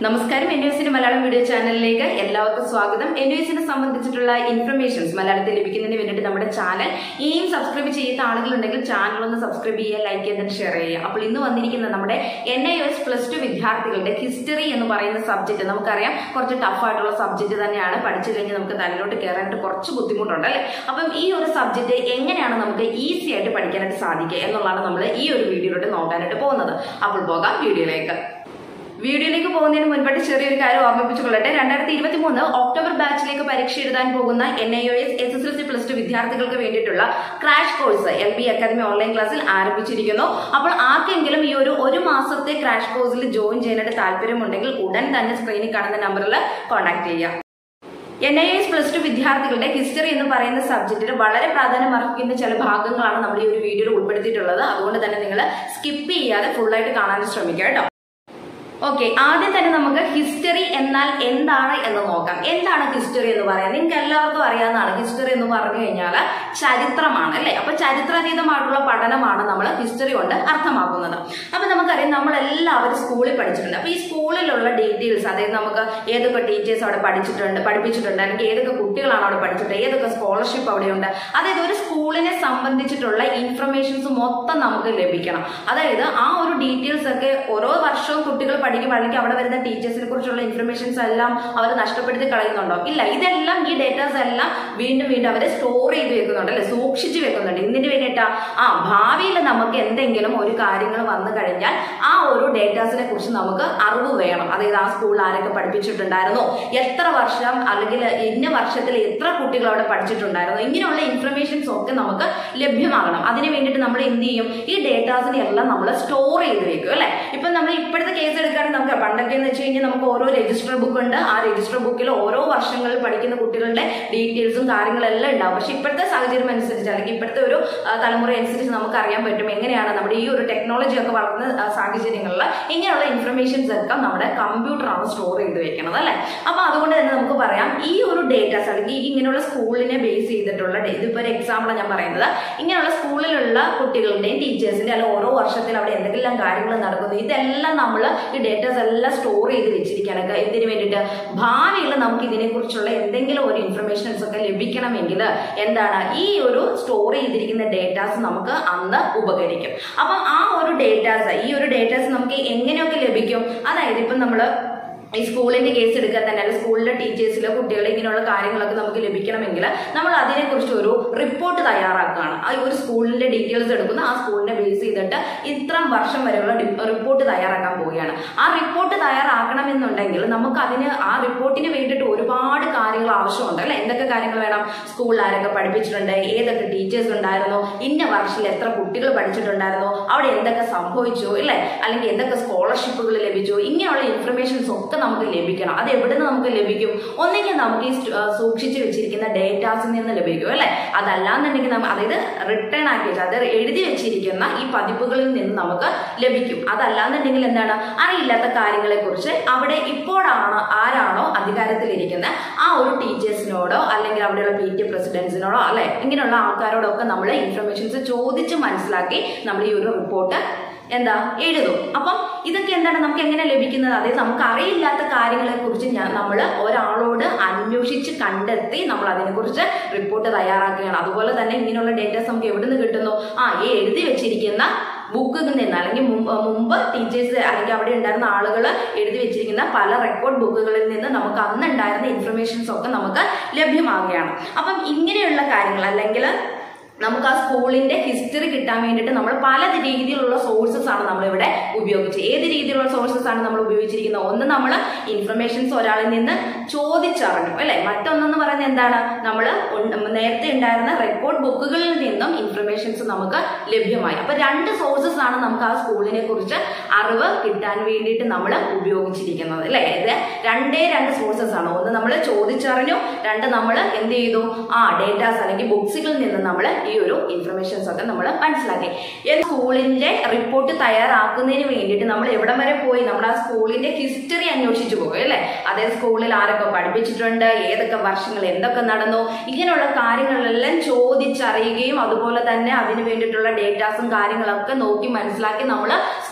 നമസ്കാരം എൻ ന്യൂസിന്റെ മലയാളം വീഡിയോ ചാനലിലേക്ക് എല്ലാവർക്കും സ്വാഗതം എൻ ന്യൂസിനെ സംബന്ധിച്ചിട്ടുള്ള ഇൻഫർമേഷൻസ് മലയാളത്തിൽ ലഭിക്കുന്നതിന് വേണ്ടിയിട്ട് നമ്മുടെ ചാനൽ ഇനിയും സബ്സ്ക്രൈബ് ചെയ്യാത്ത ആളുകളുണ്ടെങ്കിൽ ചാനൽ ഒന്ന് സബ്സ്ക്രൈബ് ചെയ്യുക ലൈക്ക് ചെയ്തിട്ട് ഷെയർ ചെയ്യുക അപ്പോൾ ഇന്ന് വന്നിരിക്കുന്ന നമ്മുടെ N I S plus two വിദ്യാർത്ഥികളുടെ ഹിസ്റ്ററി എന്ന് പറയുന്ന സബ്ജക്ട് നമുക്കറിയാം കുറച്ച് ടഫ് ആയിട്ടുള്ള സബ്ജക്ട് തന്നെയാണ് പഠിച്ചു കഴിഞ്ഞ് നമുക്ക് തലയിലോട്ട് കയറാനായിട്ട് കുറച്ച് ബുദ്ധിമുട്ടുണ്ട് അല്ലേ അപ്പം ഈ ഒരു സബ്ജക്ട് എങ്ങനെയാണ് നമുക്ക് ഈസി ആയിട്ട് പഠിക്കാനായിട്ട് സാധിക്കുക എന്നുള്ളതാണ് നമ്മൾ ഈ ഒരു വീഡിയോയിലോട്ട് നോക്കാനായിട്ട് പോകുന്നത് അപ്പോൾ പോകാം വീഡിയോയിലേക്ക് വീഡിയോയിലേക്ക് പോകുന്നതിന് മുൻപായിട്ട് ചെറിയൊരു കാര്യം ഓർമ്മിപ്പിച്ചുകൊള്ളട്ടെ രണ്ടായിരത്തി ഇരുപത്തി മൂന്ന് ഒക്ടോബർ ബാച്ചിലേക്ക് പരീക്ഷ എഴുതാൻ പോകുന്ന N I O S S S L C plus two വിദ്യാർത്ഥികൾക്ക് വേണ്ടിയിട്ടുള്ള crash course L B Academy online ക്ലാസ്സിൽ ആരംഭിച്ചിരിക്കുന്നു അപ്പോൾ ആർക്കെങ്കിലും ഈ ഒരു ഒരു മാസത്തെ ക്രാഷ് കോഴ്സിൽ ജോയിൻ ചെയ്യാനായിട്ട് താല്പര്യമുണ്ടെങ്കിൽ ഉടൻ തന്നെ സ്ക്രീനിൽ കാണുന്ന നമ്പറിൽ കോൺടാക്ട് ചെയ്യാം N I S plus two വിദ്യാർത്ഥികളുടെ ഹിസ്റ്ററി എന്ന് പറയുന്ന സബ്ജക്റ്റിൽ വളരെ പ്രാധാന്യം അർഹിക്കുന്ന ചില ഭാഗങ്ങളാണ് നമ്മൾ ഈ ഒരു വീഡിയോയിൽ ഉൾപ്പെടുത്തിയിട്ടുള്ളത് അതുകൊണ്ട് തന്നെ നിങ്ങൾ സ്കിപ്പ് ചെയ്യാതെ ഫുള്ളായിട്ട് കാണാൻ ശ്രമിക്കുക കേട്ടോ ഓക്കെ ആദ്യം തന്നെ നമുക്ക് ഹിസ്റ്ററി എന്നാൽ എന്താണ് എന്ന് നോക്കാം എന്താണ് ഹിസ്റ്ററി എന്ന് പറയാൻ നിങ്ങൾക്ക് എല്ലാവർക്കും അറിയാവുന്നതാണ് ഹിസ്റ്ററി എന്ന് പറഞ്ഞു കഴിഞ്ഞാൽ ചരിത്രമാണ് അല്ലെ അപ്പൊ ചരിത്രാതീതമായിട്ടുള്ള പഠനമാണ് നമ്മൾ ഹിസ്റ്ററി കൊണ്ട് അർത്ഥമാക്കുന്നത് അപ്പൊ നമുക്കറിയാം നമ്മൾ എല്ലാവരും സ്കൂളിൽ പഠിച്ചിട്ടുണ്ട് അപ്പൊ ഈ സ്കൂളിലുള്ള ഡീറ്റെയിൽസ് അതായത് നമുക്ക് ഏതൊക്കെ ടീച്ചേഴ്സ് അവിടെ പഠിച്ചിട്ടുണ്ട് പഠിപ്പിച്ചിട്ടുണ്ട് അല്ലെങ്കിൽ ഏതൊക്കെ കുട്ടികളാണ് അവിടെ പഠിച്ചിട്ടുണ്ട് ഏതൊക്കെ സ്കോളർഷിപ്പ് അവിടെയുണ്ട് അതായത് ഒരു സ്കൂളിനെ സംബന്ധിച്ചിട്ടുള്ള ഇൻഫർമേഷൻസ് മൊത്തം നമുക്ക് ലഭിക്കണം അതായത് ആ ഒരു ഡീറ്റെയിൽസ് ഒക്കെ ഓരോ വർഷവും കുട്ടികൾ പഠിക്കുമ്പോൾ അല്ലെങ്കിൽ അവിടെ വരുന്ന ടീച്ചേഴ്സിനെ കുറിച്ചുള്ള ഇൻഫർമേഷൻസ് എല്ലാം അവർ നഷ്ടപ്പെടുത്തി കളയുന്നുണ്ടോ ഇല്ല ഇതെല്ലാം ഈ ഡേറ്റാസ് എല്ലാം വീണ്ടും വീണ്ടും അവരെ സ്റ്റോർ ചെയ്ത് വെക്കുന്നുണ്ട് അല്ലെ സൂക്ഷിച്ചു വെക്കുന്നുണ്ട് എന്തിനു വേണ്ടിയിട്ടാ ആ ഭാവിയിൽ നമുക്ക് എന്തെങ്കിലും ഒരു കാര്യങ്ങൾ വന്നു കഴിഞ്ഞാൽ ആ ഒരു ഡേറ്റാസിനെ കുറിച്ച് നമുക്ക് അറിവ് വേണം അതായത് ആ സ്കൂളിൽ ആരൊക്കെ പഠിപ്പിച്ചിട്ടുണ്ടായിരുന്നോ എത്ര വർഷം അല്ലെങ്കിൽ ഇന്ന വർഷത്തിൽ എത്ര കുട്ടികൾ അവിടെ പഠിച്ചിട്ടുണ്ടായിരുന്നു ഇങ്ങനെയുള്ള ഇൻഫർമേഷൻസ് ഒക്കെ നമുക്ക് ലഭ്യമാകണം അതിന് വേണ്ടിയിട്ട് നമ്മൾ എന്ത് ചെയ്യും ഈ ഡേറ്റാസിനെ എല്ലാം നമ്മൾ സ്റ്റോർ ചെയ്ത് വെക്കും അല്ലെ ഇപ്പൊ നമ്മൾ ഇപ്പോഴത്തെ കേസ് എടുക്കുകയാണെങ്കിൽ നമുക്ക് പണ്ടൊക്കെ എന്ന് വെച്ച് കഴിഞ്ഞാൽ നമുക്ക് ഓരോ രജിസ്റ്റർ ബുക്ക് ഉണ്ട് ആ രജിസ്റ്റർ ബുക്കിൽ ഓരോ വർഷങ്ങളിൽ പഠിക്കുന്ന കുട്ടികളുടെ ഡീറ്റെയിൽസും കാര്യങ്ങളെല്ലാം ഉണ്ടാവും പക്ഷെ ഇപ്പോഴത്തെ സാഹചര്യം അനുസരിച്ച് അല്ലെങ്കിൽ ഇപ്പോഴത്തെ ഒരു ആ, തലമുറ അനുസരിച്ച് നമുക്ക് അറിയാൻ പറ്റും എങ്ങനെയാണ് നമ്മുടെ ഈ ഒരു ടെക്നോളജി ഒക്കെ വളർന്ന ആ, സാഹചര്യങ്ങളിൽ ഇങ്ങനെയുള്ള ഇൻഫർമേഷൻസ് ഒക്കെ നമ്മുടെ കമ്പ്യൂട്ടറാണ് സ്റ്റോർ ചെയ്ത് വെക്കുന്നത് അല്ലെ അപ്പൊ അതുകൊണ്ട് തന്നെ നമുക്ക് പറയാം ഈ ഒരു ഡേറ്റാസ് അല്ലെങ്കിൽ ഇങ്ങനെയുള്ള സ്കൂളിനെ ബേസ് ചെയ്തിട്ടുള്ള ഡേ- ഇതിപ്പോ ഒരു എക്സാമ്പിൾ ഞാൻ പറയുന്നത് ഇങ്ങനെയുള്ള സ്കൂളിലുള്ള കുട്ടികളുടെയും ടീച്ചേഴ്സിന്റെ അല്ലെങ്കിൽ ഓരോ വർഷത്തിൽ അവിടെ എന്തെല്ലാം കാര്യങ്ങൾ നടക്കുന്നു ഇതെല്ലാം നമ്മൾ ഈ ഡേറ്റാസ് എല്ലാം സ്റ്റോർ ചെയ്ത് വെച്ചിരിക്കാനൊക്കെ എന്തിനു വേണ്ടിയിട്ട് ഭാവിയിൽ നമുക്ക് ഇതിനെക്കുറിച്ചുള്ള എന്തെങ്കിലും ഒരു ഇൻഫർമേഷൻസ് ഒക്കെ ലഭിക്കണമെങ്കിൽ എന്താണ് ഈ ഒരു സ്റ്റോർ ചെയ്തിരിക്കുന്ന ഡേറ്റാസ് നമുക്ക് അന്ന് ഉപകരിക്കും അപ്പം ആ ഒരു ഡേറ്റാസ് ഈ ഒരു ഡേറ്റാസ് നമുക്ക് എങ്ങനെയൊക്കെ ലഭിക്കും അതായത് ഇപ്പം നമ്മൾ ഈ സ്കൂളിന്റെ കേസ് എടുക്കാൻ തന്നെ അല്ലെങ്കിൽ സ്കൂളിലെ ടീച്ചേഴ്സിലോ കുട്ടികളെ ഇങ്ങനെയുള്ള കാര്യങ്ങളൊക്കെ നമുക്ക് ലഭിക്കണമെങ്കിൽ നമ്മൾ അതിനെക്കുറിച്ച് ഒരു റിപ്പോർട്ട് തയ്യാറാക്കുകയാണ് ആ ഒരു സ്കൂളിന്റെ ഡീറ്റെയിൽസ് എടുക്കുന്ന ആ സ്കൂളിനെ ബേസ് ചെയ്തിട്ട് ഇത്രം വർഷം വരെയുള്ള റിപ്പോർട്ട് തയ്യാറാക്കാൻ പോവുകയാണ് ആ റിപ്പോർട്ട് തയ്യാറാക്കണമെന്നുണ്ടെങ്കിൽ നമുക്ക് അതിന് ആ റിപ്പോർട്ടിന് വേണ്ടിയിട്ട് ഒരുപാട് കാര്യങ്ങൾ ആവശ്യമുണ്ട് അല്ലെ എന്തൊക്കെ കാര്യങ്ങൾ വേണം സ്കൂളിൽ ആരൊക്കെ പഠിപ്പിച്ചിട്ടുണ്ട് ഏതൊക്കെ ടീച്ചേഴ്സ് ഉണ്ടായിരുന്നു ഇന്ന വർഷത്തിൽ എത്ര കുട്ടികൾ പഠിച്ചിട്ടുണ്ടായിരുന്നു അവിടെ എന്തൊക്കെ സംഭവിച്ചു ഇല്ലേ അല്ലെങ്കിൽ എന്തൊക്കെ സ്കോളർഷിപ്പുകൾ ലഭിച്ചു ഇങ്ങനെയുള്ള ഇൻഫർമേഷൻസ് ഒക്കെ നമുക്ക് ലഭിക്കണം അത് എവിടെ നിന്ന് നമുക്ക് ലഭിക്കും ഒന്നെങ്കിൽ നമുക്ക് ഈ സ്റ്റ- ആ, സൂക്ഷിച്ചു വെച്ചിരിക്കുന്ന ഡേറ്റാസിൽ നിന്ന് ലഭിക്കും അല്ലെ അതല്ലാന്നുണ്ടെങ്കിൽ നമ്മ അതായത് റിട്ടേൺ ആക്കി വെച്ചാൽ അത് എഴുതി വെച്ചിരിക്കുന്ന ഈ പതിപ്പുകളിൽ നിന്ന് നമുക്ക് ലഭിക്കും അതല്ലാന്നുണ്ടെങ്കിൽ എന്താണ് അറിയില്ലാത്ത കാര്യങ്ങളെ കുറിച്ച് അവിടെ ഇപ്പോഴാണ് ആരാണോ അധികാരത്തിലിരിക്കുന്ന ആ ഒരു ടീച്ചേഴ്സിനോടോ അല്ലെങ്കിൽ അവിടെയുള്ള പി ടി പ്രസിഡൻസിനോടോ അല്ലെ ഇങ്ങനെയുള്ള ആൾക്കാരോടൊക്കെ നമ്മൾ ഇൻഫർമേഷൻസ് ചോദിച്ച് മനസ്സിലാക്കി നമ്മൾ ഈ ഒരു റിപ്പോർട്ട് എന്താ എഴുതും അപ്പം ഇതൊക്കെ എന്താണ് നമുക്ക് എങ്ങനെ ലഭിക്കുന്നത് അതായത് നമുക്ക് അറിയില്ലാത്ത കാര്യങ്ങളെ കുറിച്ച് ഞാൻ നമ്മൾ ഒരാളോട് അന്വേഷിച്ച് കണ്ടെത്തി നമ്മൾ അതിനെക്കുറിച്ച് റിപ്പോർട്ട് തയ്യാറാക്കുകയാണ് അതുപോലെ തന്നെ ഇങ്ങനെയുള്ള ഡേറ്റാസ് നമുക്ക് എവിടെ നിന്ന് കിട്ടുന്നു ആ ഈ എഴുതി വെച്ചിരിക്കുന്ന ബുക്കിൽ നിന്ന് അല്ലെങ്കിൽ മുമ്പ് മുമ്പ് ടീച്ചേഴ്സ് അല്ലെങ്കിൽ അവിടെ ഉണ്ടായിരുന്ന ആളുകൾ എഴുതി വെച്ചിരിക്കുന്ന പല റെക്കോർഡ് ബുക്കുകളിൽ നിന്ന് നമുക്ക് അന്ന് ഉണ്ടായിരുന്ന ഇൻഫർമേഷൻസ് ഒക്കെ നമുക്ക് ലഭ്യമാവുകയാണ് അപ്പം ഇങ്ങനെയുള്ള കാര്യങ്ങൾ അല്ലെങ്കിൽ നമുക്ക് ആ സ്കൂളിന്റെ ഹിസ്റ്ററി കിട്ടാൻ വേണ്ടിയിട്ട് നമ്മൾ പല രീതിയിലുള്ള സോഴ്സസ് ആണ് നമ്മൾ ഇവിടെ ഉപയോഗിച്ചത് ഏത് രീതിയിലുള്ള സോഴ്സസ് ആണ് നമ്മൾ ഉപയോഗിച്ചിരിക്കുന്നത് ഒന്ന് നമ്മൾ ഇൻഫർമേഷൻസ് ഒരാളിൽ നിന്ന് ചോദിച്ചറിഞ്ഞു അല്ലെ മറ്റൊന്നെന്ന് പറയുന്നത് എന്താണ് നമ്മൾ നേരത്തെ ഉണ്ടായിരുന്ന റെക്കോർഡ് ബുക്കുകളിൽ നിന്നും ഇൻഫർമേഷൻസ് നമുക്ക് ലഭ്യമായി അപ്പൊ രണ്ട് സോഴ്സസ് ആണ് നമുക്ക് ആ സ്കൂളിനെ കുറിച്ച് അറിവ് കിട്ടാൻ വേണ്ടിയിട്ട് നമ്മൾ ഉപയോഗിച്ചിരിക്കുന്നത് അല്ലെ ഇത് രണ്ടേ രണ്ട് സോഴ്സസ് ആണ് ഒന്ന് നമ്മൾ ചോദിച്ചറിഞ്ഞു രണ്ട് നമ്മൾ എന്ത് ചെയ്തു ആ ഡേറ്റാസ് അല്ലെങ്കിൽ ബുക്സുകളിൽ നിന്ന് നമ്മൾ ഈ ഒരു ഇൻഫർമേഷൻസ് ഒക്കെ നമ്മൾ മനസ്സിലാക്കി ഈ സ്കൂളിന്റെ റിപ്പോർട്ട് തയ്യാറാക്കുന്നതിന് വേണ്ടിയിട്ട് നമ്മൾ എവിടം വരെ പോയി നമ്മൾ ആ സ്കൂളിന്റെ ഹിസ്റ്ററി അന്വേഷിച്ചു പോകും അല്ലേ അതേ സ്കൂളിൽ ആരൊക്കെ പഠിപ്പിച്ചിട്ടുണ്ട് ഏതൊക്കെ വർഷങ്ങൾ എന്തൊക്കെ നടന്നു ഇങ്ങനെയുള്ള കാര്യങ്ങളെല്ലാം ചോദിച്ചറിയുകയും അതുപോലെ തന്നെ അതിന് വേണ്ടിയിട്ടുള്ള ഡേറ്റാസും കാര്യങ്ങളൊക്കെ നോക്കി മനസ്സിലാക്കി നമ്മൾ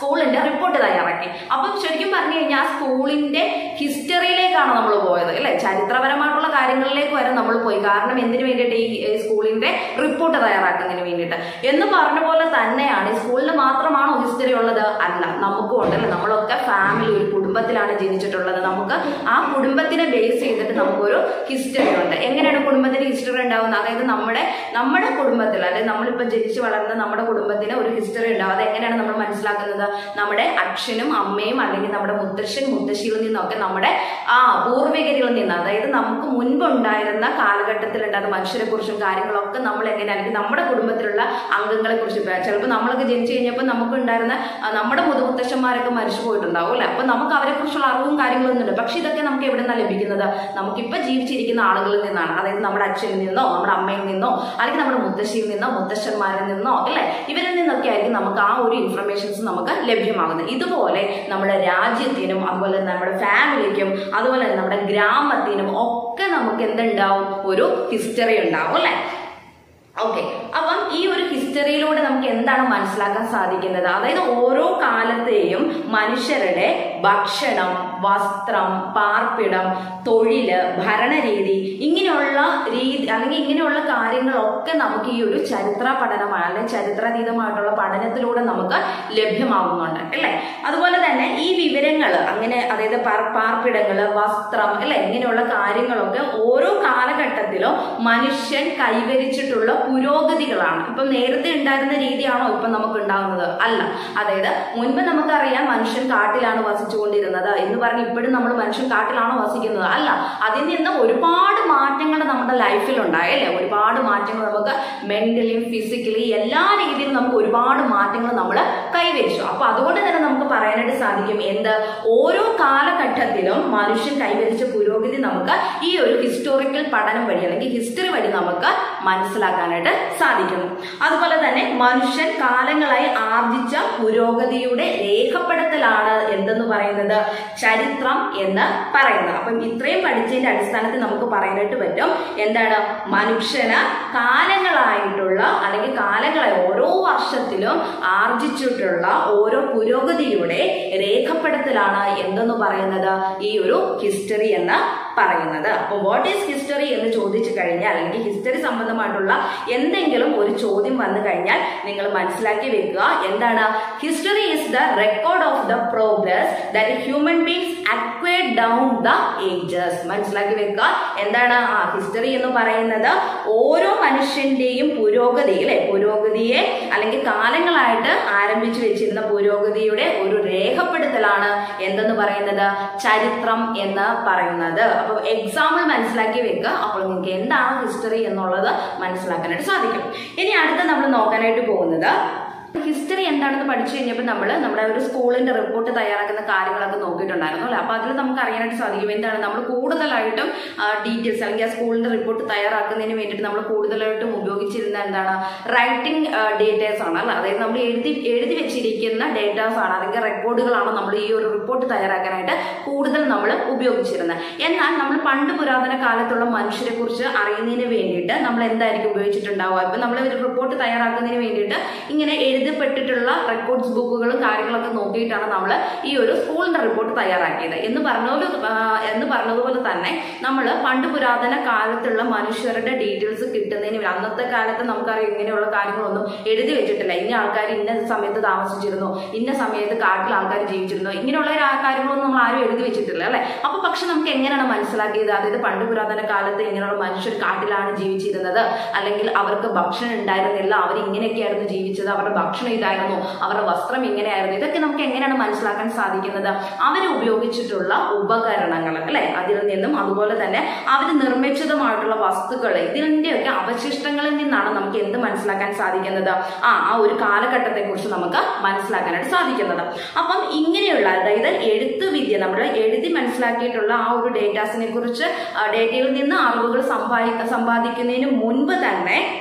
സ്കൂളിന്റെ റിപ്പോർട്ട് തയ്യാറാക്കി അപ്പം ശരിക്കും പറഞ്ഞു കഴിഞ്ഞാൽ ആ സ്കൂളിന്റെ ഹിസ്റ്ററിയിലേക്കാണ് നമ്മൾ പോയത് അല്ലെ ചരിത്രപരമായിട്ടുള്ള കാര്യങ്ങളിലേക്ക് വരെ നമ്മൾ പോയി കാരണം എന്തിനു വേണ്ടിയിട്ട് ഈ ഈ സ്കൂളിന്റെ റിപ്പോർട്ട് തയ്യാറാക്കുന്നതിന് വേണ്ടിയിട്ട് എന്ന് പറഞ്ഞ പോലെ തന്നെയാണ് ഈ സ്കൂളിന് മാത്രമാണോ ഹിസ്റ്ററി ഉള്ളത് അല്ല നമുക്കും ഉണ്ട് അല്ലെ നമ്മളൊക്കെ ഫാമിലി ഒരു കുടുംബത്തിലാണ് ജനിച്ചിട്ടുള്ളത് നമുക്ക് ആ കുടുംബത്തിനെ ബേസ് ചെയ്തിട്ട് നമുക്കൊരു ഹിസ്റ്ററി ഉണ്ട് എങ്ങനെയാണ് കുടുംബത്തിന് ഹിസ്റ്ററി ഉണ്ടാവുന്നത് അതായത് നമ്മുടെ നമ്മുടെ കുടുംബത്തിൽ അതായത് നമ്മളിപ്പോൾ ജനിച്ചു വളർന്ന നമ്മുടെ കുടുംബത്തിന് ഒരു ഹിസ്റ്ററി ഉണ്ടാവും അത് എങ്ങനെയാണ് നമ്മൾ മനസ്സിലാക്കുന്നത് നമ്മുടെ അച്ഛനും അമ്മയും അല്ലെങ്കിൽ നമ്മുടെ മുത്തശ്ശൻ മുത്തശ്ശിയിൽ നിന്നൊക്കെ നമ്മുടെ ആ പൂർവികരിൽ നിന്ന് അതായത് നമുക്ക് മുൻപ് ഉണ്ടായിരുന്ന കാലഘട്ടത്തിൽ ഉണ്ടായിരുന്ന മനുഷ്യരെ കുറിച്ചും കാര്യങ്ങളൊക്കെ നമ്മൾ എങ്ങനെ അല്ലെങ്കിൽ നമ്മുടെ കുടുംബത്തിലുള്ള അംഗങ്ങളെ കുറിച്ച് ചിലപ്പോൾ നമ്മളൊക്കെ ജനിച്ചു കഴിഞ്ഞപ്പോൾ നമുക്ക് ഉണ്ടായിരുന്ന ആ, നമ്മുടെ മുതുമുത്തശ്ശന്മാരൊക്കെ മരിച്ചു പോയിട്ടുണ്ടാവും അല്ലെ അപ്പൊ നമുക്ക് അവരെ കുറിച്ചുള്ള അറിവും കാര്യങ്ങളൊന്നും ഉണ്ട് പക്ഷെ ഇതൊക്കെ നമുക്ക് എവിടെ നിന്നാണ് ലഭിക്കുന്നത് നമുക്കിപ്പോൾ ജീവിച്ചിരിക്കുന്ന ആളുകളിൽ നിന്നാണ് അതായത് നമ്മുടെ അച്ഛനിൽ നിന്നോ നമ്മുടെ അമ്മയിൽ നിന്നോ അല്ലെങ്കിൽ നമ്മുടെ മുത്തശ്ശിയിൽ നിന്നോ മുത്തശ്ശന്മാരിൽ നിന്നോ അല്ലെ ഇവരിൽ നിന്നൊക്കെ ആയിരിക്കും നമുക്ക് ആ ഒരു ഇൻഫർമേഷൻസ് നമുക്ക് ലഭ്യമാകുന്നത് ഇതുപോലെ നമ്മുടെ രാജ്യത്തിനും അതുപോലെ തന്നെ നമ്മുടെ ഫാമിലിക്കും അതുപോലെ തന്നെ നമ്മുടെ ഗ്രാമത്തിനും ഒക്കെ നമുക്ക് എന്തുണ്ടാവും ഒരു ഹിസ്റ്ററി ഉണ്ടാവും അല്ലെ ഓക്കെ അപ്പം ഈ ഒരു ഹിസ്റ്ററിയിലൂടെ നമുക്ക് എന്താണ് മനസ്സിലാക്കാൻ സാധിക്കുന്നത് അതായത് ഓരോ കാലത്തെയും മനുഷ്യരുടെ ഭക്ഷണം വസ്ത്രം പാർപ്പിടം തൊഴില് ഭരണരീതി ഇങ്ങനെയുള്ള രീതി അല്ലെങ്കിൽ ഇങ്ങനെയുള്ള കാര്യങ്ങളൊക്കെ നമുക്ക് ഈ ഒരു ചരിത്ര പഠനമാണ് അല്ലെങ്കിൽ ചരിത്രാതീതമായിട്ടുള്ള പഠനത്തിലൂടെ നമുക്ക് ലഭ്യമാകുന്നുണ്ട് അല്ലേ അതുപോലെ തന്നെ ഈ വിവരങ്ങൾ അങ്ങനെ അതായത് പാർ- പാർപ്പിടങ്ങള് വസ്ത്രം അല്ലെ ഇങ്ങനെയുള്ള കാര്യങ്ങളൊക്കെ ഓരോ കാലഘട്ടത്തിലും മനുഷ്യൻ കൈവരിച്ചിട്ടുള്ള പുരോഗതികളാണ് ഇപ്പം നേരത്തെ ഉണ്ടായിരുന്ന രീതിയാണോ ഇപ്പം നമുക്ക് ഉണ്ടാകുന്നത് അല്ല അതായത് മുൻപ് നമുക്കറിയാം മനുഷ്യൻ കാട്ടിലാണ് വസിച്ചുകൊണ്ടിരുന്നത് എന്ന് പറഞ്ഞ് ഇപ്പോഴും നമ്മൾ മനുഷ്യൻ കാട്ടിലാണോ വസിക്കുന്നത് അല്ല അതിൽ നിന്ന് ഒരുപാട് മാറ്റങ്ങൾ നമ്മുടെ ലൈഫിൽ ഉണ്ടായി അല്ലേ ഒരുപാട് മാറ്റങ്ങൾ നമുക്ക് മെന്റലിയും ഫിസിക്കലി എല്ലാ രീതിയിലും നമുക്ക് ഒരുപാട് മാറ്റങ്ങൾ നമ്മൾ കൈവരിച്ചു അപ്പൊ അതുകൊണ്ട് തന്നെ നമുക്ക് പറയാനായിട്ട് സാധിക്കും എന്ത് ഓരോ കാലഘട്ടത്തിലും മനുഷ്യൻ കൈവരിച്ച പുരോഗതി നമുക്ക് ഈ ഒരു ഹിസ്റ്റോറിക്കൽ പഠനം വഴി അല്ലെങ്കിൽ ഹിസ്റ്ററി വഴി നമുക്ക് മനസ്സിലാക്കാനായിട്ട് സാധിക്കുന്നു അതുപോലെ തന്നെ മനുഷ്യൻ കാലങ്ങളായി ആർജിച്ച പുരോഗതിയുടെ രേഖപ്പെടുത്തലാണ് എന്തെന്ന് പറയുന്നത് ചരിത്രം എന്ന് പറയുന്നത് അപ്പം ഇത്രയും പഠിച്ചതിന്റെ അടിസ്ഥാനത്തിൽ നമുക്ക് പറയാനായിട്ട് പറ്റും എന്താണ് മനുഷ്യന് കാലങ്ങളായിട്ടുള്ള അല്ലെങ്കിൽ കാലങ്ങളായി ഓരോ വർഷത്തിലും ആർജിച്ചിട്ടുള്ള ഓരോ പുരോഗതിയുടെ രേഖപ്പെടുത്തലാണ് എന്തെന്ന് പറയുന്നത് ഈ ഒരു ഹിസ്റ്ററി എന്ന് പറയുന്നത് അപ്പോൾ വാട്ട് ഈസ് ഹിസ്റ്ററി എന്ന് ചോദിച്ചു കഴിഞ്ഞാൽ അല്ലെങ്കിൽ ഹിസ്റ്ററി സംബന്ധമായിട്ടുള്ള എന്തെങ്കിലും ഒരു ചോദ്യം വന്നു കഴിഞ്ഞാൽ നിങ്ങൾ മനസ്സിലാക്കി വെക്കുക എന്താണ് history is the record of the progress that human beings acquired down the ages മനസ്സിലാക്കി വെക്കുക എന്താണ് ആ ഹിസ്റ്ററി എന്ന് പറയുന്നത് ഓരോ മനുഷ്യന്റെയും പുരോഗതി അല്ലെ പുരോഗതിയെ അല്ലെങ്കിൽ കാലങ്ങളായിട്ട് ആരംഭിച്ചു വെച്ചിരുന്ന പുരോഗതിയുടെ ഒരു രേഖപ്പെടുത്തലാണ് എന്തെന്ന് പറയുന്നത് ചരിത്രം എന്ന് പറയുന്നത് അപ്പോൾ എക്സാമ്പിൾ മനസ്സിലാക്കി വെക്കുക അപ്പോൾ നിങ്ങൾക്ക് എന്താണ് ഹിസ്റ്ററി എന്നുള്ളത് മനസ്സിലാക്കാനായിട്ട് സാധിക്കും ഇനി അടുത്ത നമ്മൾ നോക്കാനായിട്ട് പോകുന്നത് ഹിസ്റ്ററി എന്താണെന്ന് പഠിച്ചു കഴിഞ്ഞപ്പോൾ നമ്മൾ നമ്മുടെ ഒരു സ്കൂളിന്റെ റിപ്പോർട്ട് തയ്യാറാക്കുന്ന കാര്യങ്ങളൊക്കെ നോക്കിയിട്ടുണ്ടായിരുന്നു അല്ലേ അപ്പോൾ അതിൽ നമുക്ക് അറിയാനായിട്ട് സാധിക്കും എന്താണ് നമ്മൾ കൂടുതലായിട്ടും ഡീറ്റെയിൽസ് അല്ലെങ്കിൽ ആ സ്കൂളിന്റെ റിപ്പോർട്ട് തയ്യാറാക്കുന്നതിന് വേണ്ടിയിട്ട് നമ്മൾ കൂടുതലായിട്ടും ഉപയോഗിച്ചിരുന്ന എന്താണ് റൈറ്റിംഗ് ഡേറ്റാസ് ആണ് അല്ല അതായത് നമ്മൾ എഴുതി എഴുതി വെച്ചിരിക്കുന്ന ഡേറ്റാസ് ആണ് അല്ലെങ്കിൽ റെക്കോർഡുകളാണ് നമ്മൾ ഈ ഒരു റിപ്പോർട്ട് തയ്യാറാക്കാനായിട്ട് കൂടുതൽ നമ്മൾ ഉപയോഗിച്ചിരുന്നത് എന്നാൽ നമ്മൾ പണ്ട് പുരാതന കാലത്തുള്ള മനുഷ്യരെ കുറിച്ച് അറിയുന്നതിന് വേണ്ടിയിട്ട് നമ്മൾ എന്തായിരിക്കും ഉപയോഗിച്ചിട്ടുണ്ടാവുക ഇപ്പം നമ്മൾ ഒരു റിപ്പോർട്ട് തയ്യാറാക്കുന്നതിന് വേണ്ടിയിട്ട് ഇങ്ങനെ എഴുതപ്പെട്ടിട്ടുള്ള റെക്കോർഡ്സ് ബുക്കുകളും കാര്യങ്ങളൊക്കെ നോക്കിയിട്ടാണ് നമ്മൾ ഈ ഒരു സ്കൂളിന്റെ റിപ്പോർട്ട് തയ്യാറാക്കിയത് എന്ന് പറഞ്ഞപോലെ ആ, എന്ന് പറഞ്ഞതുപോലെ തന്നെ നമ്മൾ പണ്ട് പുരാതന കാലത്തുള്ള മനുഷ്യരുടെ ഡീറ്റെയിൽസ് കിട്ടുന്നതിന് വേണ്ടി അന്നത്തെ കാലത്ത് നമുക്കറിയാം ഇങ്ങനെയുള്ള കാര്യങ്ങളൊന്നും എഴുതി വെച്ചിട്ടില്ല ഇന്ന ആൾക്കാർ ഇന്ന സമയത്ത് താമസിച്ചിരുന്നു ഇന്ന സമയത്ത് കാട്ടിൽ ആൾക്കാർ ജീവിച്ചിരുന്നു ഇങ്ങനെയുള്ള ഒരു ആ കാര്യങ്ങളൊന്നും നമ്മൾ ആരും എഴുതി വെച്ചിട്ടില്ല അല്ലെ അപ്പൊ പക്ഷെ നമുക്ക് എങ്ങനെയാണ് മനസ്സിലാക്കിയത് അതായത് പണ്ട് പുരാതന കാലത്ത് ഇങ്ങനെയുള്ള മനുഷ്യർ കാട്ടിലാണ് ജീവിച്ചിരുന്നത് അല്ലെങ്കിൽ അവർക്ക് ഭക്ഷണം ഉണ്ടായിരുന്നില്ല അവർ ഇങ്ങനെയൊക്കെയായിരുന്നു ജീവിച്ചത് അവരുടെ ഭക്ഷണം ഇതായിരുന്നു അവരുടെ വസ്ത്രം ഇങ്ങനെയായിരുന്നു ഇതൊക്കെ നമുക്ക് എങ്ങനെയാണ് മനസ്സിലാക്കാൻ സാധിക്കുന്നത് അവർ ഉപയോഗിച്ചിട്ടുള്ള ഉപകരണങ്ങൾ അല്ലെ അതിൽ നിന്നും അതുപോലെ തന്നെ അവർ നിർമ്മിച്ചതുമായിട്ടുള്ള വസ്തുക്കൾ ഇതിന്റെയൊക്കെ അവശിഷ്ടങ്ങളിൽ നിന്നാണ് നമുക്ക് എന്ത് മനസ്സിലാക്കാൻ സാധിക്കുന്നത് ആ ആ ഒരു കാലഘട്ടത്തെ കുറിച്ച് നമുക്ക് മനസ്സിലാക്കാനായിട്ട് സാധിക്കുന്നത് അപ്പം ഇങ്ങനെയുള്ള അതായത് എഴുത്ത് വിദ്യ നമ്മൾ എഴുതി മനസ്സിലാക്കിയിട്ടുള്ള ആ ഒരു ഡേറ്റാസിനെ കുറിച്ച് ഡേറ്റയിൽ നിന്ന് അറിവുകൾ സമ്പാദി സമ്പാദിക്കുന്നതിന് മുൻപ് തന്നെ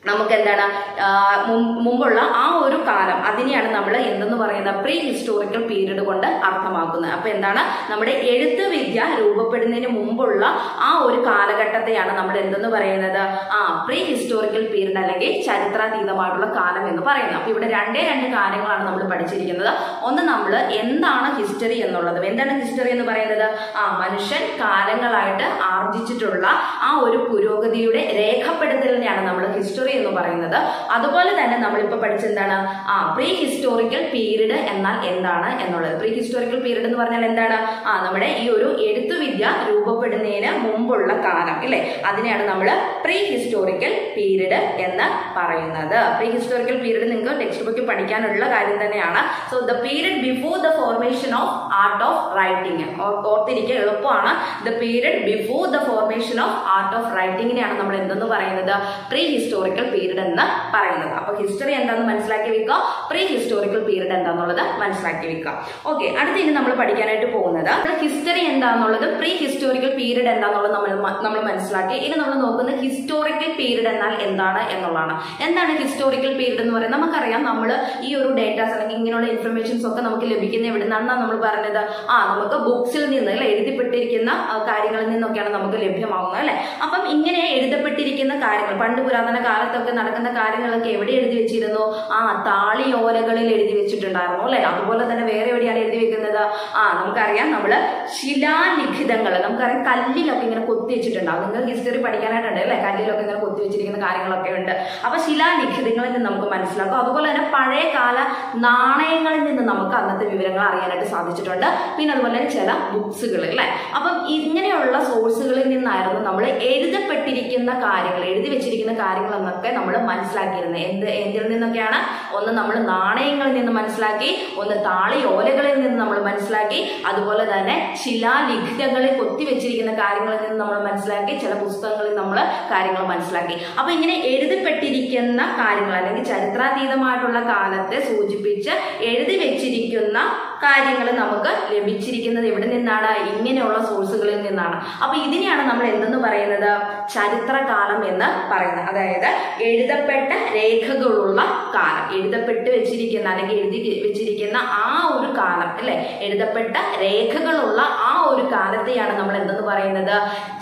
നമുക്ക് എന്താണ് ആ, മും- മുമ്പുള്ള ആ ഒരു കാലം അതിനെയാണ് നമ്മൾ എന്തെന്ന് പറയുന്നത് പ്രീ ഹിസ്റ്റോറിക്കൽ പീരീഡ് കൊണ്ട് അർത്ഥമാക്കുന്നത് അപ്പൊ എന്താണ് നമ്മുടെ എഴുത്ത് വിദ്യ രൂപപ്പെടുന്നതിന് മുമ്പുള്ള ആ ഒരു കാലഘട്ടത്തെയാണ് നമ്മൾ എന്തെന്ന് പറയുന്നത് ആ പ്രീ ഹിസ്റ്റോറിക്കൽ പീരീഡ് അല്ലെങ്കിൽ ചരിത്രാതീതമായിട്ടുള്ള കാലം എന്ന് പറയുന്നത് അപ്പൊ ഇവിടെ രണ്ടേ രണ്ട് കാര്യങ്ങളാണ് നമ്മൾ പഠിച്ചിരിക്കുന്നത് ഒന്ന് നമ്മൾ എന്താണ് ഹിസ്റ്ററി എന്നുള്ളത് എന്താണ് ഹിസ്റ്ററി എന്ന് പറയുന്നത് ആ മനുഷ്യൻ കാലങ്ങളായിട്ട് ആർജിച്ചിട്ടുള്ള ആ ഒരു പുരോഗതിയുടെ രേഖപ്പെടുത്തലിനെയാണ് നമ്മൾ ഹിസ്റ്ററി എന്ന് പറയുന്നത് അതുപോലെ തന്നെ നമ്മളിപ്പോൾ പഠിച്ചെന്താണ് ആ പ്രീ ഹിസ്റ്റോറിക്കൽ പീരീഡ് എന്നാൽ എന്താണ് എന്നുള്ളത് പ്രീ ഹിസ്റ്റോറിക്കൽ പീരീഡ് എന്ന് പറഞ്ഞാൽ എന്താണ് ആ നമ്മുടെ ഈ ഒരു എഴുത്തുവിദ്യ രൂപപ്പെടുന്നതിന് മുമ്പുള്ള കാലം ഇല്ലേ അതിനെയാണ് നമ്മൾ പ്രീ ഹിസ്റ്റോറിക്കൽ പീരീഡ് എന്ന് പറയുന്നത് പ്രീ ഹിസ്റ്റോറിക്കൽ പീരീഡ് നിങ്ങൾക്ക് ടെക്സ്റ്റ് ബുക്കിൽ പഠിക്കാനുള്ള കാര്യം തന്നെയാണ് so the period before the formation of art of writing ഓർത്തിരിക്കുക എളുപ്പമാണ് the period before the formation of art of റൈറ്റിംഗിനെയാണ് നമ്മൾ എന്തെന്ന് പറയുന്നത് പ്രീ ഹിസ്റ്റോറിക്കൽ പീരീഡ് എന്ന് പറയുന്നത് അപ്പൊ ഹിസ്റ്ററി എന്താണെന്ന് മനസ്സിലാക്കി വെക്കുക പ്രീ ഹിസ്റ്റോറിക്കൽ പീരീഡ് എന്താണെന്നുള്ളത് മനസ്സിലാക്കി വെക്കുക ഓക്കെ അടുത്ത ഇനി നമ്മൾ പഠിക്കാനായിട്ട് പോകുന്നത് ഹിസ്റ്ററി എന്താണെന്നുള്ളത് പ്രീ ഹിസ്റ്റോറിക്കൽ പീരീഡ് എന്താണെന്നുള്ളത് നമ്മൾ മ- നമ്മൾ മനസ്സിലാക്കി ഇനി നമ്മൾ നോക്കുന്നത് ഹിസ്റ്റോറിക്കൽ പീരീഡ് എന്നാൽ എന്താണ് എന്നുള്ളതാണ് എന്താണ് ഹിസ്റ്റോറിക്കൽ പീരീഡ് എന്ന് പറയുന്നത് നമുക്കറിയാം നമ്മൾ ഈ ഒരു ഡേറ്റാസ് അല്ലെങ്കിൽ ഇങ്ങനെയുള്ള ഇൻഫർമേഷൻസ് ഒക്കെ നമുക്ക് ലഭിക്കുന്ന എവിടെ നിന്നാണ് നമ്മൾ പറഞ്ഞത് ആ നമുക്ക് ബുക്സിൽ നിന്ന് അല്ലെ എഴുതിപ്പെട്ടിരിക്കുന്ന ആ, കാര്യങ്ങളിൽ നിന്നൊക്കെയാണ് നമുക്ക് ലഭ്യമാകുന്നത് അല്ലെ അപ്പം ഇങ്ങനെ എഴുതപ്പെട്ടിരിക്കുന്ന കാര്യങ്ങൾ പണ്ട് പുരാതന കാലത്തൊക്കെ നടക്കുന്ന കാര്യങ്ങളൊക്കെ എവിടെ എഴുതി വെച്ചിരുന്നു ആ താളിയോലകളിൽ എഴുതി വെച്ചിട്ടുണ്ടായിരുന്നു അല്ലെ അതുപോലെ തന്നെ വേറെ എവിടെയാണ് എഴുതി വെക്കുന്നത് ആ നമുക്കറിയാം നമ്മള് ശിലാലിഖിതങ്ങൾ നമുക്കറിയാം കല്ലിലൊക്കെ ഇങ്ങനെ കൊത്തി വെച്ചിട്ടുണ്ടാവും നിങ്ങൾ ഹിസ്റ്ററി പഠിക്കാനായിട്ടുണ്ട് അല്ലെ കല്ലിലൊക്കെ ഇങ്ങനെ കൊത്തി വെച്ചിരിക്കുന്ന കാര്യങ്ങളൊക്കെ ഉണ്ട് അപ്പൊ ശിലാലിഖിതങ്ങളിൽ നിന്ന് നമുക്ക് മനസ്സിലാക്കും അതുപോലെ തന്നെ പഴയകാല നാണയങ്ങളിൽ നിന്ന് നമുക്ക് അന്നത്തെ വിവരങ്ങൾ അറിയാനായിട്ട് സാധിച്ചിട്ടുണ്ട് പിന്നെ അതുപോലെ തന്നെ ചില ബുക്സുകൾ അല്ലെ അപ്പം ഇങ്ങനെയുള്ള സോഴ്സുകളിൽ നിന്നായിരുന്നു നമ്മൾ എഴുതപ്പെട്ടിരിക്കുന്ന കാര്യങ്ങൾ എഴുതി വെച്ചിരിക്കുന്ന കാര്യങ്ങൾ എന്നൊക്കെ നമ്മൾ മനസ്സിലാക്കിയിരുന്നത് എന്ത് എന്തിൽ നിന്നൊക്കെയാണ് ഒന്ന് നമ്മൾ നാണയങ്ങളിൽ നിന്ന് മനസ്സിലാക്കി ഒന്ന് താളി ഓലകളിൽ നിന്ന് നമ്മൾ മനസ്സിലാക്കി അതുപോലെ തന്നെ ശിലാലിഖിതങ്ങളിൽ കൊത്തിവെച്ചിരിക്കുന്ന കാര്യങ്ങളിൽ നിന്ന് നമ്മൾ മനസ്സിലാക്കി ചില പുസ്തകങ്ങളിൽ നമ്മൾ കാര്യങ്ങൾ മനസ്സിലാക്കി അപ്പൊ ഇങ്ങനെ എഴുതപ്പെട്ടിരിക്കുന്ന കാര്യങ്ങൾ അല്ലെങ്കിൽ ചരിത്രാതീതമായിട്ടുള്ള കാലത്തെ സൂചിപ്പിച്ച് എഴുതി വെച്ചിരിക്കുന്ന കാര്യങ്ങൾ നമുക്ക് ലഭിച്ചിരിക്കുന്നത് എവിടെ നിന്നാണ് ഇങ്ങനെയുള്ള സോഴ്സുകളിൽ നിന്നാണ് അപ്പൊ ഇതിനെയാണ് നമ്മൾ എന്തെന്ന് പറയുന്നത് ചരിത്രകാലം എന്ന് പറയുന്നത് അതായത് എഴുതപ്പെട്ട രേഖകളുള്ള കാലം എഴുതപ്പെട്ട് വെച്ചിരിക്കുന്ന അല്ലെങ്കിൽ എഴുതി വെച്ചിരിക്കുന്ന ആ ഒരു കാലം അല്ലെ എഴുതപ്പെട്ട രേഖകളുള്ള ആ ഒരു കാലത്തെയാണ് നമ്മൾ എന്തെന്ന് പറയുന്നത്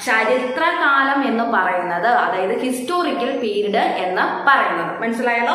ചരിത്രകാലം എന്ന് പറയുന്നത് അതായത് ഹിസ്റ്റോറിക്കൽ പീരീഡ് എന്ന് പറയുന്നത് മനസ്സിലായല്ലോ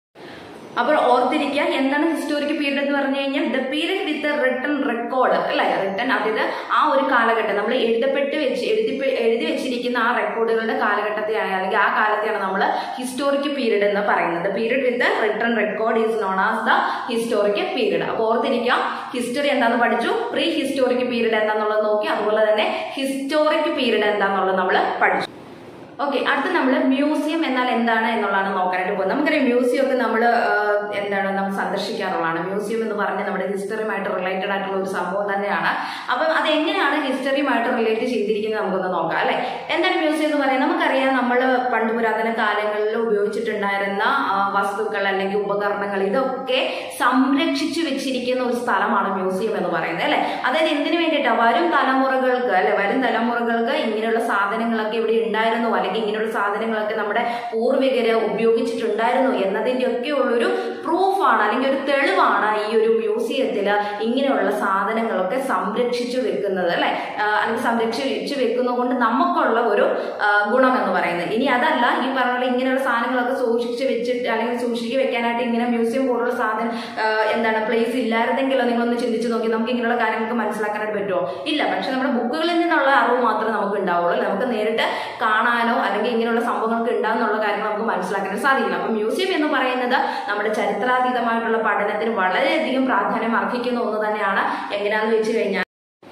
അപ്പോൾ ഓർത്തിരിക്കുക എന്താണ് ഹിസ്റ്റോറിക്കൽ പീരീഡ് എന്ന് പറഞ്ഞു കഴിഞ്ഞാൽ the period with written record അല്ലെ റിട്ടൺ അതായത് ആ ഒരു കാലഘട്ടം നമ്മൾ എഴുതപ്പെട്ട് വെച്ച് എഴുതി എഴുതി വെച്ചിരിക്കുന്ന ആ റെക്കോർഡുകളുടെ കാലഘട്ടത്തെയാണ് അല്ലെങ്കിൽ ആ കാലത്തെയാണ് നമ്മൾ ഹിസ്റ്റോറിക്കൽ പീരീഡ് എന്ന് പറയുന്നത് period with written record is known as the historical period അപ്പോൾ ഓർത്തിരിക്കുക ഹിസ്റ്ററി എന്താണെന്ന് പഠിച്ചു പ്രീ ഹിസ്റ്റോറിക്കൽ പീരീഡ് എന്താണെന്നുള്ളത് നോക്കി അതുപോലെ തന്നെ ഹിസ്റ്റോറിക് പീരീഡ് എന്താണെന്നുള്ളത് നമ്മൾ പഠിച്ചു ഓക്കെ അടുത്ത നമ്മൾ മ്യൂസിയം എന്നാൽ എന്താണ് എന്നുള്ളതാണ് നോക്കാനായിട്ട് പോകുന്നത് നമുക്കറിയാം മ്യൂസിയം ഒക്കെ നമ്മൾ എന്താണ് നമ്മൾ സന്ദർശിക്കാറുള്ളതാണ് മ്യൂസിയം എന്ന് പറഞ്ഞ് നമ്മുടെ ഹിസ്റ്ററിയുമായിട്ട് റിലേറ്റഡ് ആയിട്ടുള്ള ഒരു സംഭവം തന്നെയാണ് അപ്പം അത് എങ്ങനെയാണ് ഹിസ്റ്ററിയുമായിട്ട് റിലേറ്റ് ചെയ്തിരിക്കുന്നത് നമുക്കൊന്ന് നോക്കാം അല്ലെ എന്താണ് മ്യൂസിയം എന്ന് പറയുന്നത് നമുക്കറിയാം നമ്മൾ പണ്ട് പുരാതന കാലങ്ങളിൽ ഉപയോഗിച്ചിട്ടുണ്ടായിരുന്ന ആ, വസ്തുക്കൾ അല്ലെങ്കിൽ ഉപകരണങ്ങൾ ഇതൊക്കെ സംരക്ഷിച്ചു വെച്ചിരിക്കുന്ന ഒരു സ്ഥലമാണ് മ്യൂസിയം എന്ന് പറയുന്നത് അല്ലെ അതായത് എന്തിനു വേണ്ടിയിട്ടാണ് വരും തലമുറകൾക്ക് അല്ലെ വരും തലമുറകൾക്ക് ഇങ്ങനെയുള്ള സാധനങ്ങളൊക്കെ ഇവിടെ ഉണ്ടായിരുന്നു അല്ലെങ്കിൽ ഇങ്ങനെയുള്ള സാധനങ്ങളൊക്കെ നമ്മുടെ പൂർവികര് ഉപയോഗിച്ചിട്ടുണ്ടായിരുന്നു എന്നതിന്റെ ഒക്കെ ഉള്ളൊരു പ്രൂഫാണ് അല്ലെങ്കിൽ ഒരു തെളിവാണ് ഈ ഒരു മ്യൂസിയത്തിൽ ഇങ്ങനെയുള്ള സാധനങ്ങളൊക്കെ സംരക്ഷിച്ചു വെക്കുന്നത് അല്ലെ ആ, അല്ലെങ്കിൽ സംരക്ഷിച്ചു വെക്കുന്നത് കൊണ്ട് നമുക്കുള്ള ഒരു ആ, ഗുണം എന്ന് പറയുന്നത് ഇനി അതല്ല ഈ പറഞ്ഞ പോലെ ഇങ്ങനെയുള്ള സാധനങ്ങളൊക്കെ സൂക്ഷിച്ച് വെച്ചിട്ട് അല്ലെങ്കിൽ സൂക്ഷിച്ച് വെക്കാനായിട്ട് ഇങ്ങനെ മ്യൂസിയം പോലുള്ള സാധനം ആ, എന്താണ് പ്ലേസ് ഇല്ലായിരുന്നെങ്കിലോ നിങ്ങളൊന്ന് ചിന്തിച്ച് നോക്കി നമുക്ക് ഇങ്ങനെയുള്ള കാര്യങ്ങൾക്ക് മനസ്സിലാക്കാനായിട്ട് പറ്റുമോ ഇല്ല പക്ഷെ നമ്മുടെ ബുക്കുകളിൽ നിന്നുള്ള അറിവ് മാത്രമേ നമുക്ക് ഉണ്ടാവുള്ളൂ അല്ലേ? നമുക്ക് നേരിട്ട് കാണാനോ അല്ലെങ്കിൽ ഇങ്ങനെയുള്ള സംഭവങ്ങൾക്ക് ഉണ്ടാകുന്നുള്ള കാര്യങ്ങൾ നമുക്ക് മനസ്സിലാക്കാനായിട്ട് സാധിക്കില്ല അപ്പൊ മ്യൂസിയം എന്ന് പറയുന്നത് നമ്മുടെ ചരിത്രാതീതമായിട്ടുള്ള പഠനത്തിന് വളരെയധികം പ്രാധാന്യം അർഹിക്കുന്ന ഒന്ന് തന്നെയാണ് എങ്ങനെയാന്ന് വെച്ച് കഴിഞ്ഞാൽ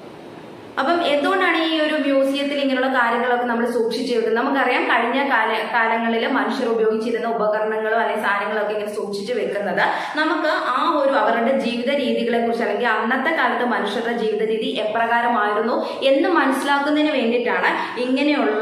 അപ്പം എന്തുകൊണ്ടാണ് ഈ ഒരു മ്യൂസിയത്തിൽ ഇങ്ങനെയുള്ള കാര്യങ്ങളൊക്കെ നമ്മൾ സൂക്ഷിച്ചു വെക്കുന്നത് നമുക്കറിയാം കഴിഞ്ഞ കാല കാലങ്ങളിൽ മനുഷ്യർ ഉപയോഗിച്ചിരുന്ന ഉപകരണങ്ങളോ അല്ലെങ്കിൽ സാധനങ്ങളൊക്കെ ഇങ്ങനെ സൂക്ഷിച്ചു വെക്കുന്നത് നമുക്ക് ആ ഒരു അവരുടെ ജീവിത രീതികളെ കുറിച്ച് അല്ലെങ്കിൽ അന്നത്തെ കാലത്ത് മനുഷ്യരുടെ ജീവിത രീതി എപ്രകാരമായിരുന്നു എന്ന് മനസ്സിലാക്കുന്നതിന് വേണ്ടിയിട്ടാണ് ഇങ്ങനെയുള്ള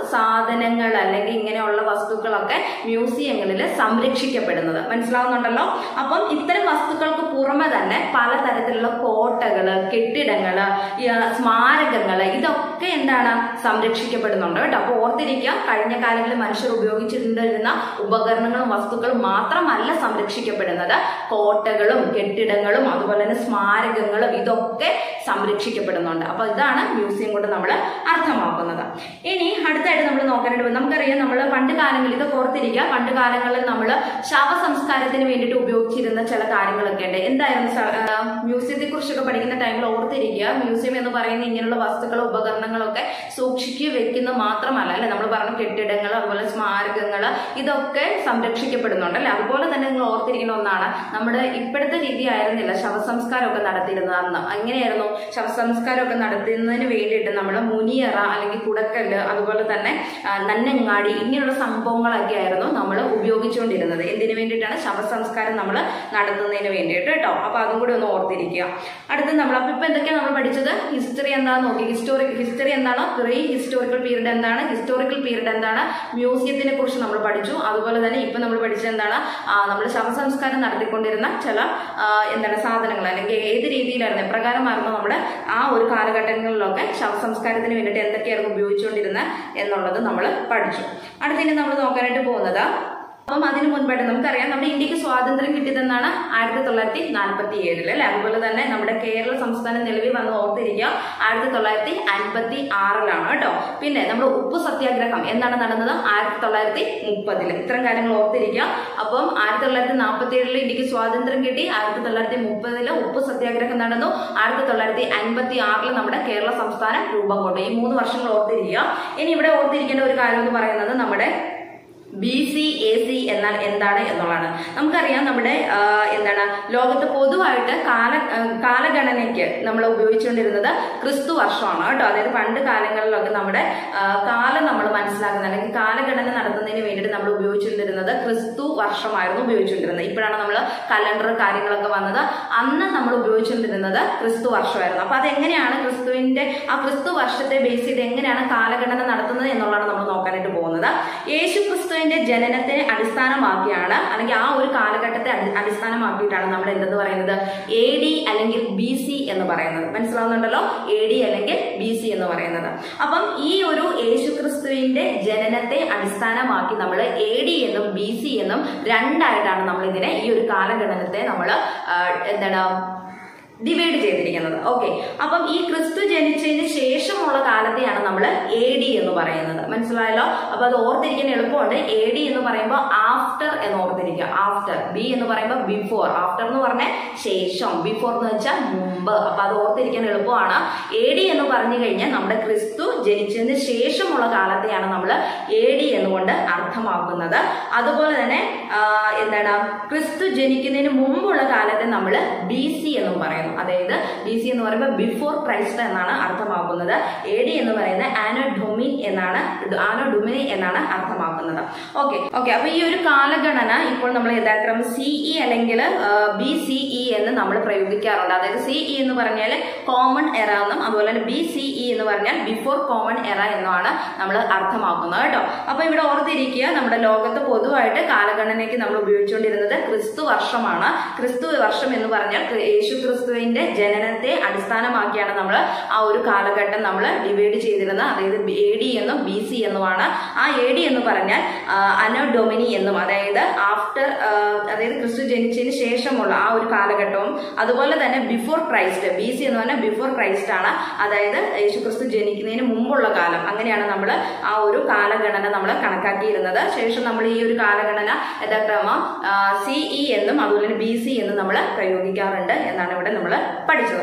സാധനങ്ങൾ അല്ലെങ്കിൽ ഇങ്ങനെയുള്ള വസ്തുക്കളൊക്കെ മ്യൂസിയങ്ങളിൽ സംരക്ഷിക്കപ്പെടുന്നത് മനസ്സിലാവുന്നുണ്ടല്ലോ അപ്പം ഇത്തരം വസ്തുക്കൾക്ക് പുറമെ തന്നെ പലതരത്തിലുള്ള കോട്ടകള് കെട്ടിടങ്ങള് ഈ, ആ, സ്മാരകങ്ങള് ഇതൊക്കെ എന്താണ് സംരക്ഷിക്കപ്പെടുന്നുണ്ട് കേട്ടോ അപ്പൊ ഓർത്തിരിക്കുക കഴിഞ്ഞ കാലങ്ങളിൽ മനുഷ്യർ ഉപയോഗിച്ചിരുന്നിരുന്ന ഉപകരണങ്ങളും വസ്തുക്കളും മാത്രമല്ല സംരക്ഷിക്കപ്പെടുന്നത് കോട്ടകളും കെട്ടിടങ്ങളും അതുപോലെ തന്നെ സ്മാരകങ്ങളും ഇതൊക്കെ സംരക്ഷിക്കപ്പെടുന്നുണ്ട് അപ്പൊ ഇതാണ് മ്യൂസിയം കൊണ്ട് നമ്മൾ അർത്ഥമാക്കുന്നത് ഇനി അടുത്തായിട്ട് നമ്മൾ നോക്കാനായിട്ട് പോകും. നമുക്കറിയാം നമ്മൾ പണ്ട് കാലങ്ങളിൽ ഇതൊക്കെ ഓർത്തിരിക്കുക പണ്ട് കാലങ്ങളിൽ നമ്മൾ ശവസംസ്കാരത്തിന് വേണ്ടിയിട്ട് ഉപയോഗിച്ചിരുന്ന ചില കാര്യങ്ങളൊക്കെ ഉണ്ട് എന്തായിരുന്നു സ- ആ, മ്യൂസിയത്തെ കുറിച്ചൊക്കെ പഠിക്കുന്ന ടൈമിൽ ഓർത്തിരിക്കുക മ്യൂസിയം എന്ന് പറയുന്ന ഇങ്ങനെയുള്ള വസ്തുക്കളും ഉപകരണങ്ങളൊക്കെ സൂക്ഷിക്കുക വെക്കുന്ന മാത്രമല്ല അല്ലെ നമ്മൾ പറഞ്ഞ കെട്ടിടങ്ങൾ അതുപോലെ സ്മാരകങ്ങൾ ഇതൊക്കെ സംരക്ഷിക്കപ്പെടുന്നുണ്ട് അല്ലെ അതുപോലെ തന്നെ നിങ്ങൾ ഓർത്തിരിക്കുന്ന ഒന്നാണ് നമ്മുടെ ഇപ്പോഴത്തെ രീതി ആയിരുന്നില്ല ശവസംസ്കാരമൊക്കെ നടത്തിയിരുന്നത് അന്ന് എങ്ങനെയായിരുന്നു ശവസംസ്കാരമൊക്കെ നടത്തുന്നതിന് വേണ്ടിയിട്ട് നമ്മൾ മുനിയറ അല്ലെങ്കിൽ കുടക്കല്ല് അതുപോലെ തന്നെ ആ, നന്നങ്ങാടി ഇങ്ങനെയുള്ള സംഭവങ്ങളൊക്കെ ആയിരുന്നു നമ്മൾ ഉപയോഗിച്ചുകൊണ്ടിരുന്നത് എന്തിനു വേണ്ടിയിട്ടാണ് ശവസംസ്കാരം നമ്മൾ നടത്തുന്നതിന് വേണ്ടിയിട്ട് കേട്ടോ അപ്പൊ അതും കൂടി ഒന്ന് ഓർത്തിരിക്കുക അടുത്ത് നമ്മൾ അപ്പൊ ഇപ്പൊ എന്തൊക്കെയാണ് നമ്മൾ പഠിച്ചത് ഹിസ്റ്ററി എന്താണെന്ന് നോക്കി ഹിസ്റ്റോറിക് ഹിസ്റ്ററി എന്താണ് പ്രീ ഹിസ്റ്റോറിക്കൽ പീരീഡ് എന്താണ് ഹിസ്റ്റോറിക്കൽ പീരീഡ് എന്താണ് മ്യൂസിയത്തിനെ കുറിച്ച് നമ്മൾ പഠിച്ചു അതുപോലെ തന്നെ ഇപ്പൊ നമ്മൾ പഠിച്ചത് എന്താണ് നമ്മൾ ശവസംസ്കാരം നടത്തിക്കൊണ്ടിരുന്ന ചില ആ, എന്താണ് സാധനങ്ങൾ അല്ലെങ്കിൽ ഏത് രീതിയിലായിരുന്നു എപ്രകാരമായിരുന്നു നമ്മുടെ ആ ഒരു കാലഘട്ടങ്ങളിലൊക്കെ ശവസംസ്കാരത്തിന് വേണ്ടിയിട്ട് എന്തൊക്കെയായിരുന്നു ഉപയോഗിച്ചുകൊണ്ടിരുന്നത് എന്നുള്ളത് നമ്മൾ പഠിച്ചു അടുത്തിനി നമ്മൾ നോക്കാനായിട്ട് പോകുന്നത് അപ്പം അതിന് മുൻപായിട്ട് നമുക്കറിയാം നമ്മുടെ ഇന്ത്യക്ക് സ്വാതന്ത്ര്യം കിട്ടിയതെന്നാണ് ആയിരത്തി തൊള്ളായിരത്തി നാൽപ്പത്തി ഏഴില് അല്ലെ അതുപോലെ തന്നെ നമ്മുടെ കേരള സംസ്ഥാനം നിലവിൽ വന്ന് ഓർത്തിരിക്കുക ആയിരത്തി തൊള്ളായിരത്തി അൻപത്തി ആറിലാണ് കേട്ടോ പിന്നെ നമ്മുടെ ഉപ്പ് സത്യാഗ്രഹം എന്നാണ് നടന്നത് ആയിരത്തി തൊള്ളായിരത്തി മുപ്പതില് ഇത്തരം കാര്യങ്ങൾ ഓർത്തിരിക്കുക അപ്പം ആയിരത്തി തൊള്ളായിരത്തി നാൽപ്പത്തി ഏഴില് ഇന്ത്യക്ക് സ്വാതന്ത്ര്യം കിട്ടി ആയിരത്തി തൊള്ളായിരത്തി മുപ്പതില് ഉപ്പ് സത്യാഗ്രഹം നടന്നു ആയിരത്തി തൊള്ളായിരത്തി അൻപത്തി ആറില് നമ്മുടെ കേരള സംസ്ഥാനം രൂപം കൊണ്ടു ഈ മൂന്ന് വർഷങ്ങൾ ഓർത്തിരിക്കുക ഇനി ഇവിടെ ഓർത്തിരിക്കേണ്ട ഒരു കാര്യം എന്ന് പറയുന്നത് നമ്മുടെ ബി സി എ സി എന്നാൽ എന്താണ് എന്നുള്ളതാണ് നമുക്കറിയാം നമ്മുടെ ആ, എന്താണ് ലോകത്ത് പൊതുവായിട്ട് കാല ആ, കാലഗണനയ്ക്ക് നമ്മൾ ഉപയോഗിച്ചുകൊണ്ടിരുന്നത് ക്രിസ്തു വർഷമാണ് കേട്ടോ അതായത് പണ്ട് കാലങ്ങളിലൊക്കെ നമ്മുടെ ആ, കാലം നമ്മൾ മനസ്സിലാക്കുന്ന അല്ലെങ്കിൽ കാലഗണന നടത്തുന്നതിന് വേണ്ടിയിട്ട് നമ്മൾ ഉപയോഗിച്ചുകൊണ്ടിരുന്നത് ക്രിസ്തു വർഷമായിരുന്നു ഉപയോഗിച്ചുകൊണ്ടിരുന്നത് ഇപ്പോഴാണ് നമ്മൾ കലണ്ടർ കാര്യങ്ങളൊക്കെ വന്നത് അന്ന് നമ്മൾ ഉപയോഗിച്ചുകൊണ്ടിരുന്നത് ക്രിസ്തു വർഷമായിരുന്നു അപ്പൊ അതെങ്ങനെയാണ് ക്രിസ്തുവിന്റെ ആ ക്രിസ്തു വർഷത്തെ ബേസ് ചെയ്ത് എങ്ങനെയാണ് കാലഗണന നടത്തുന്നത് എന്നുള്ളതാണ് നമ്മൾ നോക്കാനായിട്ട് പോകുന്നത് യേശു ക്രിസ്തുവിന്റെ ജനനത്തെ അടിസ്ഥാനമാക്കിയാണ് അല്ലെങ്കിൽ ആ ഒരു കാലഘട്ടത്തെ അടി- അടിസ്ഥാനമാക്കിയിട്ടാണ് നമ്മൾ എന്തെന്ന് പറയുന്നത് എ ഡി അല്ലെങ്കിൽ ബി സി എന്ന് പറയുന്നത് മനസ്സിലാവുന്നുണ്ടല്ലോ എ ഡി അല്ലെങ്കിൽ ബി സി എന്ന് പറയുന്നത് അപ്പം ഈ ഒരു യേശു ക്രിസ്തുവിന്റെ ജനനത്തെ അടിസ്ഥാനമാക്കി നമ്മൾ എ ഡി എന്നും ബി സി എന്നും രണ്ടായിട്ടാണ് നമ്മൾ ഇതിനെ ഈ ഒരു കാലഘട്ടത്തെ നമ്മൾ എന്താണ് ഡിവൈഡ് ചെയ്തിരിക്കുന്നത് ഓക്കെ അപ്പം ഈ ക്രിസ്തു ജനിച്ചതിന് ശേഷമുള്ള കാലത്തെയാണ് നമ്മൾ എ ഡി എന്ന് പറയുന്നത് മനസ്സിലായല്ലോ അപ്പൊ അത് ഓർത്തിരിക്കാൻ എളുപ്പമുണ്ട് എ ഡി എന്ന് പറയുമ്പോൾ ആഫ്റ്റർ എന്ന് ഓർത്തിരിക്കുക ആഫ്റ്റർ ബി എന്ന് പറയുമ്പോൾ ബിഫോർ ആഫ്റ്റർ എന്ന് പറഞ്ഞാൽ ശേഷം ബിഫോർ എന്ന് വെച്ചാൽ മുമ്പ് അപ്പൊ അത് ഓർത്തിരിക്കാൻ എളുപ്പമാണ് എ ഡി എന്ന് പറഞ്ഞു കഴിഞ്ഞാൽ നമ്മുടെ ക്രിസ്തു ജനിച്ചതിന് ശേഷമുള്ള കാലത്തെയാണ് നമ്മൾ എ ഡി എന്നുകൊണ്ട് അർത്ഥമാക്കുന്നത് അതുപോലെ തന്നെ ആ, എന്താണ് ക്രിസ്തു ജനിക്കുന്നതിന് മുമ്പുള്ള കാലത്തെ നമ്മൾ ബി സി എന്നും പറയുന്നു അതായത് ബി സി എന്ന് പറയുമ്പോൾ ബിഫോർ ക്രൈസ്റ്റ് എന്നാണ് അർത്ഥമാക്കുന്നത് എ ഡി എന്ന് പറയുന്നത് ആനോ ഡൊമിൻ എന്നാണ് ആനോ ഡൊമിനി എന്നാണ് അർത്ഥമാക്കുന്നത് ഓക്കെ ഓക്കെ അപ്പൊ ഈ ഒരു കാലഗണന ഇപ്പോൾ നമ്മൾ യഥാക്രമം സി ഇ അല്ലെങ്കിൽ ബി സി ഇ എന്ന് നമ്മൾ പ്രയോഗിക്കാറുണ്ട് അതായത് സി ഇ എന്ന് പറഞ്ഞാൽ കോമൺ എറ എന്നും അതുപോലെ തന്നെ ബി സി ഇ എന്ന് പറഞ്ഞാൽ ബിഫോർ കോമൺ എറ എന്നുമാണ് നമ്മൾ അർത്ഥമാക്കുന്നത് കേട്ടോ അപ്പൊ ഇവിടെ ഓർത്തിരിക്കുക നമ്മുടെ ലോകത്ത് പൊതുവായിട്ട് കാലഗണനയ്ക്ക് നമ്മൾ ഉപയോഗിച്ചുകൊണ്ടിരുന്നത് ക്രിസ്തു വർഷമാണ് ക്രിസ്തു വർഷം എന്ന് പറഞ്ഞാൽ ക്രി- യേശു ക്രിസ്തുവിന്റെ ജനനത്തെ അടിസ്ഥാനമാക്കിയാണ് നമ്മൾ ആ ഒരു കാലഘട്ടം നമ്മൾ ഡിവൈഡ് ചെയ്തിരുന്നത് അതായത് എ ഡി എന്നും ബി സി എന്നുമാണ് ആ എ ഡി എന്ന് പറഞ്ഞാൽ അനോ ഡൊമിനി എന്നും അതായത് ആഫ്റ്റർ അതായത് ക്രിസ്തു ജനിച്ചതിന് ശേഷമുള്ള ആ ഒരു കാലഘട്ടവും അതുപോലെ തന്നെ ബിഫോർ ക്രൈസ്റ്റ് ബി സി എന്ന് പറഞ്ഞാൽ ബിഫോർ ക്രൈസ്റ്റ് ആണ് അതായത് യേശു ക്രിസ്തു ജനിക്കുന്നതിന് മുമ്പുള്ള കാലം അങ്ങനെയാണ് നമ്മൾ ആ ഒരു കാലഗണന നമ്മൾ കണക്കാക്കിയിരുന്നത് ശേഷം നമ്മൾ ഈ ഒരു കാലഗണന യഥാക്രമം സി ഇ എന്നും അതുപോലെ തന്നെ ബി സി എന്നും നമ്മൾ പ്രയോഗിക്കാറുണ്ട് എന്നാണ് ഇവിടെ നമ്മൾ പഠിച്ചത്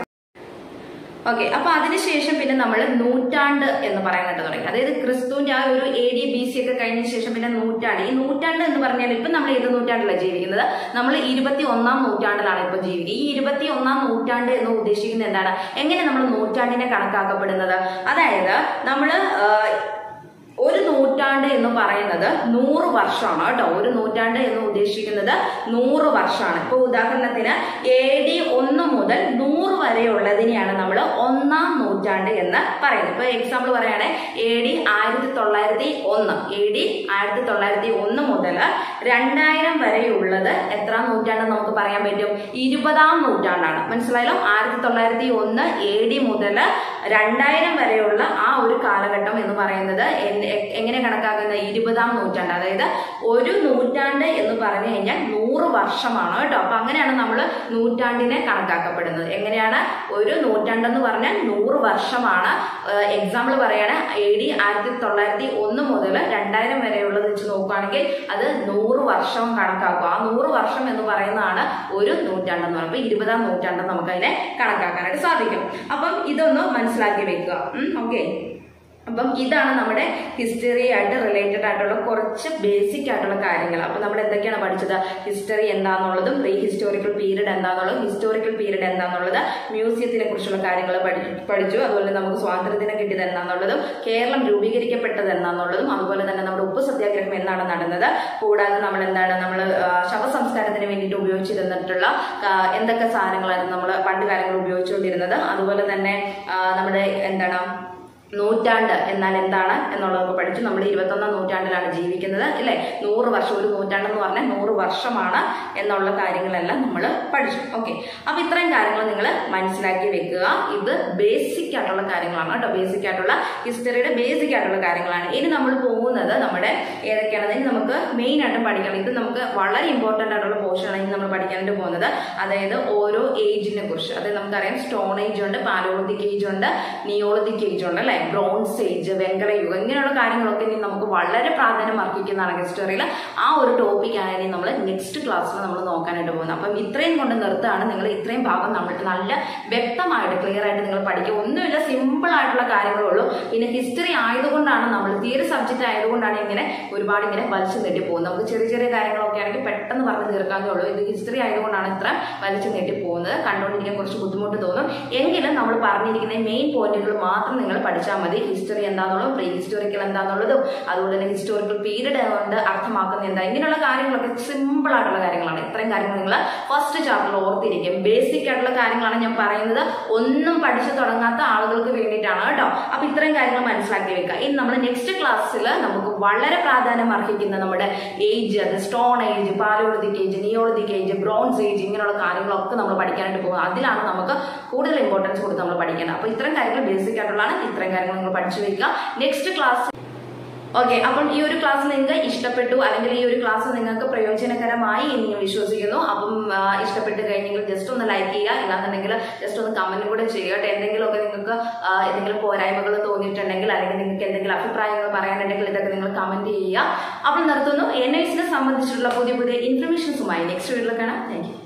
ഓക്കെ അപ്പൊ അതിനുശേഷം പിന്നെ നമ്മൾ നൂറ്റാണ്ട് എന്ന് പറയാനായിട്ട് തുടങ്ങി അതായത് ക്രിസ്തുവിന്റെ ആ ഒരു എ ഡി ബി സി ഒക്കെ കഴിഞ്ഞ ശേഷം പിന്നെ നൂറ്റാണ്ട് ഈ നൂറ്റാണ്ട് എന്ന് പറഞ്ഞാൽ ഇപ്പൊ നമ്മൾ ഏത് നൂറ്റാണ്ടിലാണ് ജീവിക്കുന്നത് നമ്മൾ ഇരുപത്തി ഒന്നാം നൂറ്റാണ്ടിലാണ് ഇപ്പൊ ജീവിക്കുക ഈ ഇരുപത്തി ഒന്നാം നൂറ്റാണ്ട് എന്ന് ഉദ്ദേശിക്കുന്നത് എന്താണ് എങ്ങനെ നമ്മൾ നൂറ്റാണ്ടിനെ കണക്കാക്കപ്പെടുന്നത് അതായത് നമ്മൾ ഒരു നൂറ്റാണ്ട് എന്ന് പറയുന്നത് നൂറ് വർഷമാണ് കേട്ടോ ഒരു നൂറ്റാണ്ട് എന്ന് ഉദ്ദേശിക്കുന്നത് നൂറ് വർഷമാണ് ഇപ്പൊ ഉദാഹരണത്തിന് എ ഡി ഒന്ന് മുതൽ നൂറ് വരെയുള്ളതിനെയാണ് നമ്മൾ ഒന്നാം നൂറ്റാണ്ട് എന്ന് പറയുന്നത് ഇപ്പൊ എക്സാമ്പിൾ പറയുകയാണെങ്കിൽ എ ഡി ആയിരത്തി തൊള്ളായിരത്തി ഒന്ന് എ ഡി ആയിരത്തി തൊള്ളായിരത്തി ഒന്ന് മുതൽ രണ്ടായിരം വരെയുള്ളത് എത്ര നൂറ്റാണ്ട് നമുക്ക് പറയാൻ പറ്റും ഇരുപതാം നൂറ്റാണ്ടാണ് മനസ്സിലായല്ലോ ആയിരത്തി തൊള്ളായിരത്തി ഒന്ന് എ ഡി മുതൽ രണ്ടായിരം വരെയുള്ള ആ ഒരു കാലഘട്ടം എന്ന് പറയുന്നത് എൻ- എ- എങ്ങനെ കണക്കാക്കുന്നത് ഇരുപതാം നൂറ്റാണ്ട് അതായത് ഒരു നൂറ്റാണ്ട് എന്ന് പറഞ്ഞു കഴിഞ്ഞാൽ നൂറ് വർഷമാണ് കേട്ടോ അപ്പൊ അങ്ങനെയാണ് നമ്മൾ നൂറ്റാണ്ടിനെ കണക്കാക്കപ്പെടുന്നത് എങ്ങനെയാണ് ഒരു നൂറ്റാണ്ടെന്ന് പറഞ്ഞാൽ നൂറ് വർഷമാണ് എക്സാമ്പിൾ പറയാണ് എ ഡി ആയിരത്തി തൊള്ളായിരത്തി ഒന്ന് മുതൽ രണ്ടായിരം വരെയുള്ളത് വെച്ച് നോക്കുകയാണെങ്കിൽ അത് നൂറ് വർഷം കണക്കാക്കും ആ നൂറ് വർഷം എന്ന് പറയുന്നതാണ് ഒരു നൂറ്റാണ്ടെന്ന് പറയുമ്പോൾ ഇരുപതാം നൂറ്റാണ്ട് നമുക്കതിനെ കണക്കാക്കാനായിട്ട് സാധിക്കും അപ്പം ഇതൊന്ന് മനസ്സിലാക്കി വെക്കുക ഓക്കെ അപ്പം ഇതാണ് നമ്മുടെ ഹിസ്റ്ററി ആയിട്ട് റിലേറ്റഡ് ആയിട്ടുള്ള കുറച്ച് ബേസിക് ആയിട്ടുള്ള കാര്യങ്ങൾ അപ്പം നമ്മൾ എന്തൊക്കെയാണ് പഠിച്ചത് ഹിസ്റ്ററി എന്താണെന്നുള്ളതും പ്രീ ഹിസ്റ്റോറിക്കൽ പീരീഡ് എന്താണെന്നുള്ളതും ഹിസ്റ്റോറിക്കൽ പീരീഡ് എന്താണെന്നുള്ളത് മ്യൂസിയത്തിനെ കുറിച്ചുള്ള കാര്യങ്ങൾ പഠി- പഠിച്ചു അതുപോലെ നമുക്ക് സ്വാതന്ത്ര്യദിനം കിട്ടിയത് എന്താണെന്നുള്ളതും കേരളം രൂപീകരിക്കപ്പെട്ടത് എന്താണെന്നുള്ളതും അതുപോലെ തന്നെ നമ്മുടെ ഉപ്പ് സത്യാഗ്രഹം എന്നാണ് നടന്നത് കൂടാതെ നമ്മൾ എന്താണ് നമ്മൾ ശവസംസ്കാരത്തിന് വേണ്ടിയിട്ട് ഉപയോഗിച്ചിരുന്നിട്ടുള്ള ആ, എന്തൊക്കെ സാധനങ്ങളായിരുന്നു നമ്മൾ പണ്ട് കാലങ്ങളിൽ ഉപയോഗിച്ചുകൊണ്ടിരുന്നത് അതുപോലെ തന്നെ ആ, നമ്മുടെ എന്താണ് നൂറ്റാണ്ട് എന്നാൽ എന്താണ് എന്നുള്ളതൊക്കെ പഠിച്ചു നമ്മൾ ഇരുപത്തൊന്നാം നൂറ്റാണ്ടിലാണ് ജീവിക്കുന്നത് അല്ലേ നൂറ് വർഷം ഒരു നൂറ്റാണ്ടെന്ന് പറഞ്ഞാൽ നൂറ് വർഷമാണ് എന്നുള്ള കാര്യങ്ങളെല്ലാം നമ്മൾ പഠിച്ചു ഓക്കെ അപ്പൊ ഇത്രയും കാര്യങ്ങൾ നിങ്ങൾ മനസ്സിലാക്കി വെക്കുക ഇത് ബേസിക് ആയിട്ടുള്ള കാര്യങ്ങളാണ് കേട്ടോ ബേസിക് ആയിട്ടുള്ള ഹിസ്റ്ററിയുടെ ബേസിക് ആയിട്ടുള്ള കാര്യങ്ങളാണ് ഇനി നമ്മൾ പോകുന്നത് നമ്മുടെ ഏതൊക്കെയാണ് ഇനി നമുക്ക് മെയിൻ ആയിട്ടും പഠിക്കണം ഇത് നമുക്ക് വളരെ ഇമ്പോർട്ടന്റ് ആയിട്ടുള്ള പോർഷനാണ് ഇനി നമ്മൾ പഠിക്കാനായിട്ട് പോകുന്നത് അതായത് ഓരോ ഏജിനെ കുറിച്ച് അതായത് നമുക്കറിയാം സ്റ്റോൺ ഏജ് ഉണ്ട് പാലോളിത്തിക് ഏജ് ഉണ്ട് നിയോളിത്തിക് ഏജ് ഉണ്ട് അല്ലെ ബ്രോൺസ് ഏജ് വെങ്കല യുഗം ഇങ്ങനെയുള്ള കാര്യങ്ങളൊക്കെ ഇനി നമുക്ക് വളരെ പ്രാധാന്യം അർഹിക്കുന്നതാണ് ഹിസ്റ്ററിയിൽ ആ ഒരു ടോപ്പിക്കാണ് ഇനി നമ്മൾ നെക്സ്റ്റ് ക്ലാസ്സിൽ നമ്മൾ നോക്കാനായിട്ട് പോകുന്നത് അപ്പം ഇത്രയും കൊണ്ട് നിർത്താണ് നിങ്ങൾ ഇത്രയും ഭാഗം നമ്മൾ നല്ല വ്യക്തമായിട്ട് ക്ലിയർ ആയിട്ട് നിങ്ങൾ പഠിക്കുക ഒന്നുമില്ല സിമ്പിൾ ആയിട്ടുള്ള കാര്യങ്ങളേ ഉള്ളൂ പിന്നെ ഹിസ്റ്ററി ആയതുകൊണ്ടാണ് നമ്മൾ തിയറി സബ്ജക്റ്റ് ആയതുകൊണ്ടാണ് ഇങ്ങനെ ഒരുപാട് ഇങ്ങനെ വലിച്ചു നീട്ടി പോകുന്നത് നമുക്ക് ചെറിയ ചെറിയ കാര്യങ്ങളൊക്കെ ആണെങ്കിൽ പെട്ടെന്ന് പറഞ്ഞ് തീർക്കാനേ ഉള്ളൂ ഇത് ഹിസ്റ്ററി ആയതുകൊണ്ടാണ് ഇത്ര വലിച്ചു നീട്ടി പോകുന്നത് കണ്ടുകൊണ്ടിരിക്കാൻ കുറച്ച് ബുദ്ധിമുട്ട് തോന്നും എങ്കിലും നമ്മൾ പറഞ്ഞിരിക്കുന്ന മെയിൻ പോയിന്റുകൾ മാത്രം നിങ്ങൾ പഠിച്ചാൽ മതി ഹിസ്റ്ററി എന്താണെന്നുള്ളതും പ്രീ ഹിസ്റ്റോറിക്കൽ എന്താണെന്നുള്ളതും അതുപോലെ തന്നെ ഹിസ്റ്റോറിക്കൽ പീരീഡ് കൊണ്ട് അർത്ഥമാക്കുന്നത് എന്താ ഇങ്ങനെയുള്ള കാര്യങ്ങളൊക്കെ സിമ്പിൾ ആയിട്ടുള്ള കാര്യങ്ങളാണ് ഇത്രയും കാര്യങ്ങൾ നിങ്ങൾ ഫസ്റ്റ് ചാപ്റ്ററിൽ ഓർത്തിരിക്കും ബേസിക് ആയിട്ടുള്ള കാര്യങ്ങളാണ് ഞാൻ പറയുന്നത് ഒന്നും പഠിച്ചു തുടങ്ങാത്ത ആളുകൾക്ക് വേണ്ടിയിട്ടാണ് കേട്ടോ അപ്പൊ ഇത്രയും കാര്യങ്ങൾ മനസ്സിലാക്കി വെക്കുക ഇനി നമ്മൾ നെക്സ്റ്റ് ക്ലാസ്സിൽ നമുക്ക് വളരെ പ്രാധാന്യം അർഹിക്കുന്ന നമ്മുടെ ഏജ് അത് stone age palaeolithic age neolithic age bronze age ഇങ്ങനെയുള്ള കാര്യങ്ങളൊക്കെ നമ്മൾ പഠിക്കാനായിട്ട് പോകുന്നത് അതിലാണ് നമുക്ക് കൂടുതൽ ഇമ്പോർട്ടൻസ് കൊടുത്ത് നമ്മൾ പഠിക്കുന്നത് അപ്പൊ ഇത്രയും കാര്യങ്ങൾ ബേസിക് ആയിട്ടുള്ളതാണ് ഇത്രയും കാര്യങ്ങൾ നിങ്ങൾ പഠിച്ചു വെക്കുക നെക്സ്റ്റ് ക്ലാസ് ഓക്കെ അപ്പം ഈ ഒരു ക്ലാസ് നിങ്ങൾക്ക് ഇഷ്ടപ്പെട്ടു അല്ലെങ്കിൽ ഈ ഒരു ക്ലാസ് നിങ്ങൾക്ക് പ്രയോജനകരമായി എന്ന് ഞാൻ വിശ്വസിക്കുന്നു അപ്പം ആ, ഇഷ്ടപ്പെട്ട് കഴിഞ്ഞെങ്കിൽ ജസ്റ്റ് ഒന്ന് ലൈക്ക് ചെയ്യുക ഇല്ലാന്നുണ്ടെങ്കിൽ ജസ്റ്റ് ഒന്ന് കമന്റ് കൂടെ ചെയ്യുക കേട്ടോ എന്തെങ്കിലുമൊക്കെ നിങ്ങൾക്ക് ആ, എന്തെങ്കിലും പോരായ്മകൾ തോന്നിയിട്ടുണ്ടെങ്കിൽ അല്ലെങ്കിൽ നിങ്ങൾക്ക് എന്തെങ്കിലും അഭിപ്രായങ്ങൾ പറയാനുണ്ടെങ്കിൽ ഇതൊക്കെ നിങ്ങൾ കമന്റ് ചെയ്യുക അപ്പോൾ നിർത്തുന്നു എൻ ഐസിനെ സംബന്ധിച്ചിട്ടുള്ള പുതിയ പുതിയ ഇൻഫർമേഷൻസുമായി നെക്സ്റ്റ് വീഡിയോയിൽ കാണാം താങ്ക് യു